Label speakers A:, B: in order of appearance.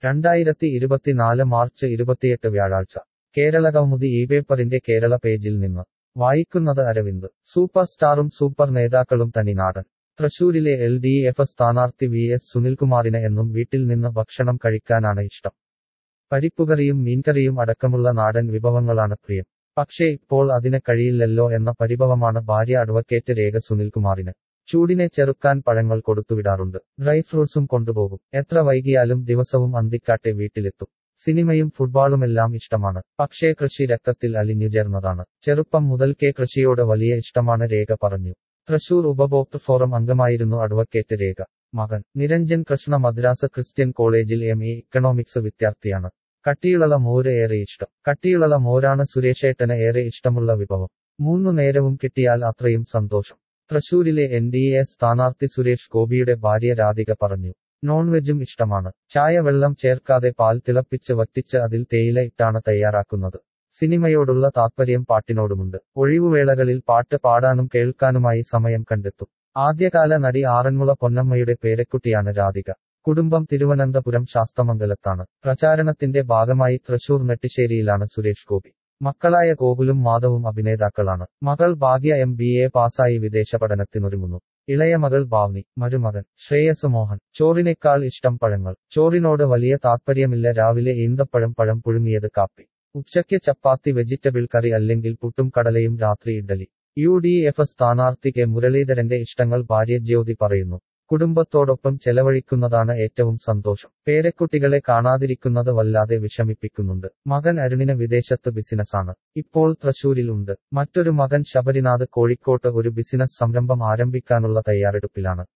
A: രണ്ടായിരത്തി ഇരുപത്തിനാല് മാർച്ച് ഇരുപത്തിയെട്ട് വ്യാഴാഴ്ച കേരള കൗമുദി ഈ പേപ്പറിന്റെ കേരള പേജിൽ നിന്ന് വായിക്കുന്നത് അരവിന്ദ് സൂപ്പർ സ്റ്റാറും സൂപ്പർ നേതാക്കളും തനിനാടൻ തൃശൂരിലെ എൽ ഡി എഫ് സ്ഥാനാർത്ഥി വി എസ് സുനിൽകുമാറിന് എന്നും വീട്ടിൽ നിന്ന് ഭക്ഷണം കഴിക്കാനാണ് ഇഷ്ടം പരിപ്പുകറിയും മീൻകറിയും അടക്കമുള്ള നാടൻ വിഭവങ്ങളാണ് പ്രിയം പക്ഷേ ഇപ്പോൾ അതിന് കഴിയില്ലല്ലോ എന്ന പരിഭവമാണ് ഭാര്യ അഡ്വക്കേറ്റ് രേഖ സുനിൽകുമാറിന് ചൂടിനെ ചെറുക്കാൻ പഴങ്ങൾ കൊടുത്തുവിടാറുണ്ട് ഡ്രൈ ഫ്രൂട്ട്സും കൊണ്ടുപോകും എത്ര വൈകിയാലും ദിവസവും അന്തിക്കാട്ടെ വീട്ടിലെത്തും സിനിമയും ഫുട്ബോളുമെല്ലാം ഇഷ്ടമാണ് പക്ഷേ കൃഷി രക്തത്തിൽ അലിഞ്ഞു ചേർന്നതാണ് ചെറുപ്പം മുതൽക്കേ കൃഷിയോട് വലിയ ഇഷ്ടമാണ് രേഖ പറഞ്ഞു തൃശൂർ ഉപഭോക്തൃ ഫോറം അംഗമായിരുന്നു അഡ്വക്കേറ്റ് രേഖ മകൻ നിരഞ്ജൻ കൃഷ്ണ മദ്രാസ് ക്രിസ്ത്യൻ കോളേജിൽ എം എ ഇക്കണോമിക്സ് വിദ്യാർത്ഥിയാണ് കട്ടിയുള്ള മോര് ഏറെ ഇഷ്ടം കട്ടിയുള്ള മോരാണ് സുരേഷേട്ടന് ഏറെ ഇഷ്ടമുള്ള വിഭവം മൂന്നു നേരവും കിട്ടിയാൽ അത്രയും സന്തോഷം തൃശൂരിലെ എൻ ഡി എ സ്ഥാനാർത്ഥി സുരേഷ് ഗോപിയുടെ ഭാര്യ രാധിക പറഞ്ഞു നോൺ വെജും ഇഷ്ടമാണ് ചായ വെള്ളം ചേർക്കാതെ പാൽ തിളപ്പിച്ച് വറ്റിച്ച് അതിൽ തേയില ഇട്ടാണ് തയ്യാറാക്കുന്നത് സിനിമയോടുള്ള താത്പര്യം പാട്ടിനോടുമുണ്ട് ഒഴിവുവേളകളിൽ പാട്ട് പാടാനും കേൾക്കാനുമായി സമയം കണ്ടെത്തും ആദ്യകാല നടി ആറന്മുള പൊന്നമ്മയുടെ പേരക്കുട്ടിയാണ് രാധിക കുടുംബം തിരുവനന്തപുരം ശാസ്തമംഗലത്താണ് പ്രചാരണത്തിന്റെ ഭാഗമായി തൃശൂർ നെട്ടിശ്ശേരിയിലാണ് സുരേഷ് ഗോപി മക്കളായ ഗോകുലും മാധവും അഭിനേതാക്കളാണ് മകൾ ഭാഗ്യ എം ബി എ പാസായി വിദേശ പഠനത്തിനൊരുങ്ങുന്നു ഇളയ മകൾ ഭാവ്നി മരുമകൻ ശ്രേയസ് മോഹൻ ചോറിനേക്കാൾ ഇഷ്ടം പഴങ്ങൾ ചോറിനോട് വലിയ താത്പര്യമില്ല രാവിലെ ഈന്തപ്പഴം പഴം പുഴുങ്ങിയത് കാപ്പി ഉച്ചയ്ക്ക് ചപ്പാത്തി വെജിറ്റബിൾ കറി അല്ലെങ്കിൽ പുട്ടും കടലയും രാത്രി ഇഡ്ഡലി യു ഡി എഫ് സ്ഥാനാർത്ഥി കെ മുരളീധരന്റെ ഇഷ്ടങ്ങൾ ഭാര്യ ജ്യോതി പറയുന്നു കുടുംബത്തോടൊപ്പം ചെലവഴിക്കുന്നതാണ് ഏറ്റവും സന്തോഷം പേരക്കുട്ടികളെ കാണാതിരിക്കുന്നത് വല്ലാതെ വിഷമിപ്പിക്കുന്നുണ്ട് മകൻ അരുണിന് വിദേശത്ത് ബിസിനസ്സാണ് ഇപ്പോൾ തൃശൂരിൽ ഉണ്ട് മറ്റൊരു മകൻ ശബരിനാഥ് കോഴിക്കോട്ട് ഒരു ബിസിനസ് സംരംഭം ആരംഭിക്കാനുള്ള തയ്യാറെടുപ്പിലാണ്